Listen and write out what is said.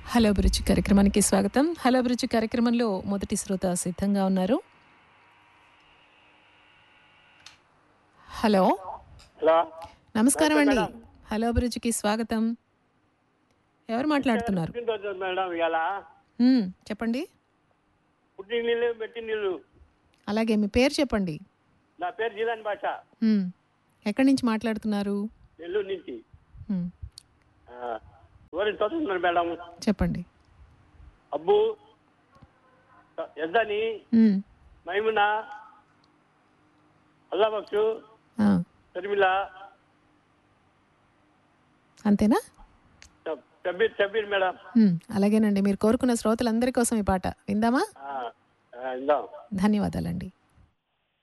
hello అభిరుచి కార్యక్రమానికి స్వాగతం హలో అభిరుచి కార్యక్రమంలో మొదటి శ్రోత సిద్ధంగా ఉన్నారు హలో హలో నమస్కారం అండి హలో అభిరుచికి స్వాగతం ఎవరు మాట్లాడుతున్నారు పుట్టినరోజు మేడం ఇలా మ్మ్, చెప్పండి పుట్టిన నీళ్ళు పెట్టి నీళ్ళు అలాగే మీ పేరు చెప్పండి నా పేరు జీలాన్ భాష మ్మ్, ఎక్కడి నుంచి మాట్లాడుతున్నారు నెల్లూరు నుంచి మ్మ్, ఎవరిని చదువుతున్నారు మేడం చెప్పండి అబ్బు ఎద్దని మ్మ్, మైమున అల్లాబక్షు ఆ, షర్మిల అంతేనా షబ్- షబ్బీర్ షబ్బీర్ మేడం మ్మ్, అలాగేనండి మీరు కోరుకున్న శ్రోతలందరి కోసం ఈ పాట విందామా ఆ, ఆ, ఇందాం ధన్యవాదాలండి